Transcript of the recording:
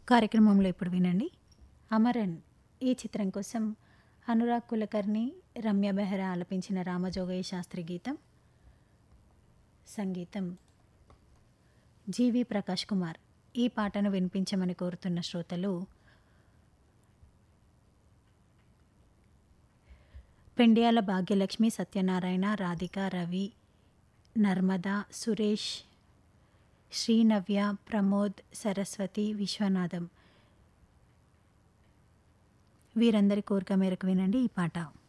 కార్యక్రమంలో ఇప్పుడు వినండి అమరన్ ఈ చిత్రం కోసం అనురాగ్ కులకర్ణి రమ్య బెహ్రా ఆలపించిన రామజోగయ్య శాస్త్రి గీతం సంగీతం జీవి ప్రకాష్ కుమార్ ఈ పాటను వినిపించమని కోరుతున్న శ్రోతలు పెండియాల భాగ్యలక్ష్మి సత్యనారాయణ రాధిక రవి నర్మద సురేష్ శ్రీనవ్య ప్రమోద్ సరస్వతి విశ్వనాథం వీరందరి కోరిక మేరకు వినండి ఈ పాట